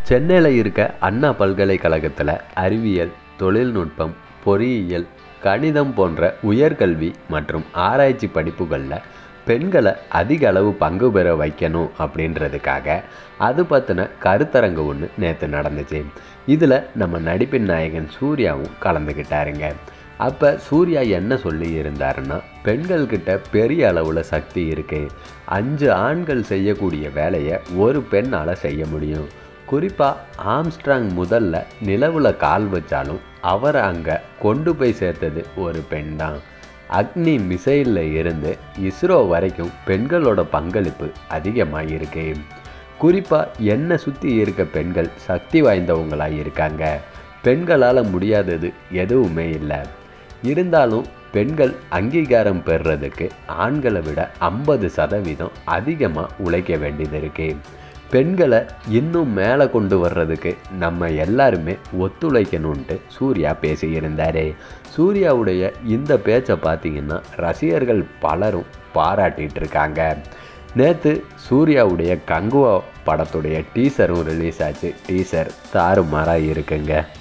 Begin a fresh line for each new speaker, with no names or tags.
சென்னையில் இருக்க அண்ணா பல்கலைக்கழகத்தில் அறிவியல் தொழில்நுட்பம் பொறியியல் கணிதம் போன்ற உயர்கல்வி மற்றும் ஆராய்ச்சி படிப்புகளில் பெண்களை அதிக அளவு பங்கு பெற வைக்கணும் அப்படின்றதுக்காக அது பற்றின கருத்தரங்கு ஒன்று நேற்று நடந்துச்சு இதில் நம்ம நடிப்பின் நாயகன் சூர்யாவும் கலந்துக்கிட்டாருங்க அப்போ சூர்யா என்ன சொல்லி இருந்தாருன்னா பெண்கள்கிட்ட பெரிய அளவில் சக்தி இருக்குது அஞ்சு ஆண்கள் செய்யக்கூடிய வேலையை ஒரு பெண்ணால் செய்ய முடியும் குறிப்பாக ஆம்ஸ்ட்ராங் முதல்ல நிலவில் கால் வச்சாலும் அவரை அங்கே கொண்டு போய் சேர்த்தது ஒரு பெண் தான் அக்னி மிசைலில் இருந்து இஸ்ரோ வரைக்கும் பெண்களோட பங்களிப்பு அதிகமாக இருக்கு குறிப்பாக என்னை சுற்றி இருக்க பெண்கள் சக்தி வாய்ந்தவங்களாக இருக்காங்க பெண்களால் முடியாதது எதுவுமே இல்லை இருந்தாலும் பெண்கள் அங்கீகாரம் பெறுறதுக்கு ஆண்களை விட ஐம்பது சதவீதம் அதிகமாக உழைக்க வேண்டியது இருக்குது பெண்களை இன்னும் மேலே கொண்டு வர்றதுக்கு நம்ம எல்லாருமே ஒத்துழைக்கணுன்ட்டு சூர்யா பேசியிருந்தார் சூர்யாவுடைய இந்த பேச்சை பார்த்தீங்கன்னா ரசிகர்கள் பலரும் பாராட்டிகிட்டு இருக்காங்க நேற்று சூர்யாவுடைய கங்குவா படத்துடைய டீசரும் ரிலீஸ் ஆச்சு டீசர் தாறுமாறாக இருக்குங்க